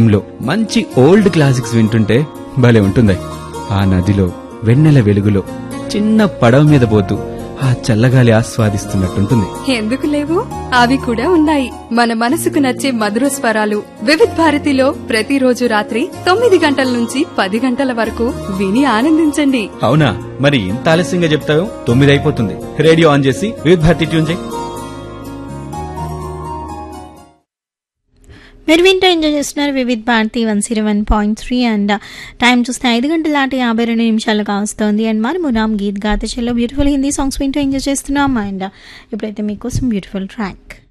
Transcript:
టైంలో మంచి old classics వింటుంటే భలే ఉంటుంది ఆ నదిలో వెన్నెల వెలుగులో చిన్న పడవ మీద పోతూ ఆ చల్లగాలి ఆస్వాదిస్తున్నట్టుంటుంది ఎందుకు లేవు అవి కూడా ఉన్నాయి మన మనసుకు నచ్చే మధుర స్వరాలు వివిధ్ భారతిలో ప్రతిరోజు రాత్రి తొమ్మిది గంటల నుంచి పది గంటల వరకు విని ఆనందించండి అవునా మరి ఇంత ఆలస్యంగా చెప్తావు తొమ్మిది అయిపోతుంది రేడియో ఆన్ చేసి వివిధ భారతి ట్యూన్ చేయి మీరు వింటూ ఎంజాయ్ చేస్తున్నారు Vividh Bharati one zero one point three and time చూస్తే ఐదు గంటల దాటి యాభై రెండు నిమిషాలు కావస్తోంది అండ్ మనము నామ్ గీత్ గాతచల్లో బ్యూటిఫుల్ హిందీ సాంగ్స్ వింటూ ఎంజాయ్ చేస్తున్నాం అండ్ ఇప్పుడైతే మీకోసం బ్యూటిఫుల్ ట్రాక్